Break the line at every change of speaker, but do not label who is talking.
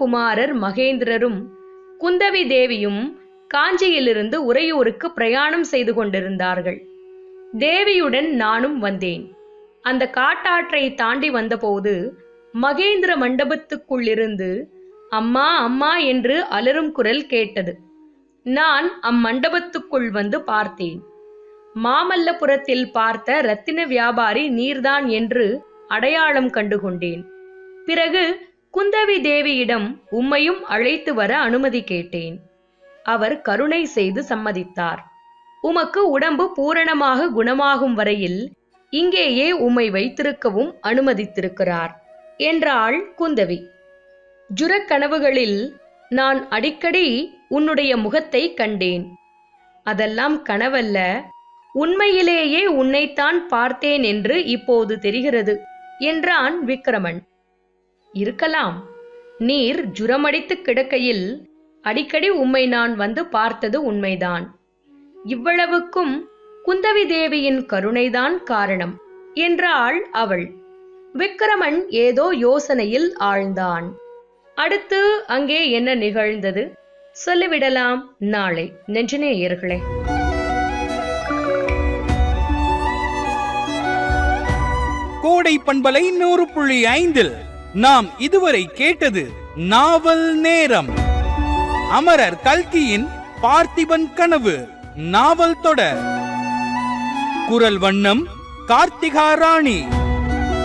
குமாரர் மகேந்திரரும் குந்தவி தேவியும் காஞ்சியிலிருந்து உறையூருக்கு பிரயாணம் செய்து கொண்டிருந்தார்கள் தேவியுடன் நானும் வந்தேன் அந்த காட்டாற்றை தாண்டி வந்தபோது மகேந்திர மண்டபத்துக்குள்ளிருந்து அம்மா அம்மா என்று அலறும் குரல் கேட்டது நான் அம்மண்டபத்துக்குள் வந்து பார்த்தேன் மாமல்லபுரத்தில் பார்த்த ரத்தின வியாபாரி நீர்தான் என்று அடையாளம் கண்டுகொண்டேன் பிறகு குந்தவி தேவியிடம் உம்மையும் அழைத்து வர அனுமதி கேட்டேன் அவர் கருணை செய்து சம்மதித்தார் உமக்கு உடம்பு பூரணமாக குணமாகும் வரையில் இங்கேயே உம்மை வைத்திருக்கவும் அனுமதித்திருக்கிறார் என்றாள் குந்தவி ஜுரக்கனவுகளில் நான் அடிக்கடி உன்னுடைய முகத்தை கண்டேன் அதெல்லாம் கனவல்ல உண்மையிலேயே உன்னைத்தான் பார்த்தேன் என்று இப்போது தெரிகிறது என்றான் விக்கிரமன் இருக்கலாம் நீர் ஜுரமடித்து கிடக்கையில் அடிக்கடி உம்மை நான் வந்து பார்த்தது உண்மைதான் இவ்வளவுக்கும் குந்தவி தேவியின் கருணைதான் காரணம் என்றாள் அவள் விக்கிரமன் ஏதோ யோசனையில் ஆழ்ந்தான் அடுத்து அங்கே என்ன நிகழ்ந்தது சொல்லிவிடலாம் நாளை நெஞ்சநேயர்களே
கோடை பண்பலை நூறு புள்ளி ஐந்தில் நாம் இதுவரை கேட்டது நாவல் நேரம் அமரர் கல்கியின் பார்த்திபன் கனவு நாவல் தொடர் குரல் வண்ணம் கார்த்திகா ராணி